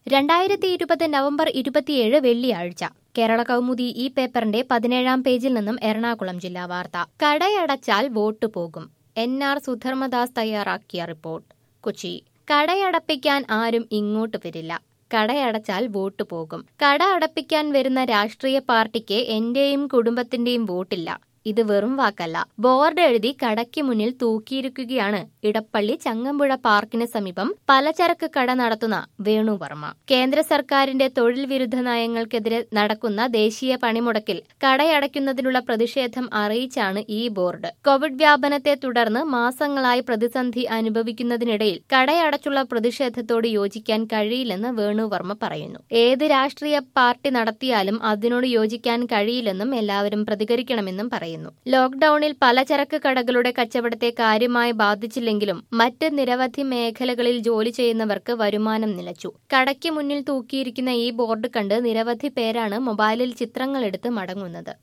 രണ്ടായിരത്തി ഇരുപത് നവംബർ ഇരുപത്തിയേഴ് വെള്ളിയാഴ്ച കേരള കൗമുദി ഈ പേപ്പറിന്റെ പതിനേഴാം പേജിൽ നിന്നും എറണാകുളം ജില്ലാ വാർത്ത കടയടച്ചാൽ വോട്ട് പോകും എൻ ആർ സുധർമ്മദാസ് തയ്യാറാക്കിയ റിപ്പോർട്ട് കൊച്ചി കടയടപ്പിക്കാൻ ആരും ഇങ്ങോട്ട് വരില്ല കടയടച്ചാൽ വോട്ട് പോകും കട അടപ്പിക്കാൻ വരുന്ന രാഷ്ട്രീയ പാർട്ടിക്ക് എന്റെയും കുടുംബത്തിന്റെയും വോട്ടില്ല ഇത് വെറും വാക്കല്ല ബോർഡ് എഴുതി കടയ്ക്ക് മുന്നിൽ തൂക്കിയിരിക്കുകയാണ് ഇടപ്പള്ളി ചങ്ങമ്പുഴ പാർക്കിന് സമീപം പലചരക്ക് കട നടത്തുന്ന വേണു വർമ്മ കേന്ദ്ര സർക്കാരിന്റെ തൊഴിൽ വിരുദ്ധ നയങ്ങൾക്കെതിരെ നടക്കുന്ന ദേശീയ പണിമുടക്കിൽ കടയടയ്ക്കുന്നതിനുള്ള പ്രതിഷേധം അറിയിച്ചാണ് ഈ ബോർഡ് കോവിഡ് വ്യാപനത്തെ തുടർന്ന് മാസങ്ങളായി പ്രതിസന്ധി അനുഭവിക്കുന്നതിനിടയിൽ കടയടച്ചുള്ള പ്രതിഷേധത്തോട് യോജിക്കാൻ കഴിയില്ലെന്ന് വേണു വർമ്മ പറയുന്നു ഏത് രാഷ്ട്രീയ പാർട്ടി നടത്തിയാലും അതിനോട് യോജിക്കാൻ കഴിയില്ലെന്നും എല്ലാവരും പ്രതികരിക്കണമെന്നും പറയുന്നു ലോക്ഡൌണിൽ പലചരക്ക് കടകളുടെ കച്ചവടത്തെ കാര്യമായി ബാധിച്ചില്ലെങ്കിലും മറ്റ് നിരവധി മേഖലകളിൽ ജോലി ചെയ്യുന്നവർക്ക് വരുമാനം നിലച്ചു കടയ്ക്ക് മുന്നിൽ തൂക്കിയിരിക്കുന്ന ഈ ബോർഡ് കണ്ട് നിരവധി പേരാണ് മൊബൈലിൽ ചിത്രങ്ങളെടുത്ത് മടങ്ങുന്നത്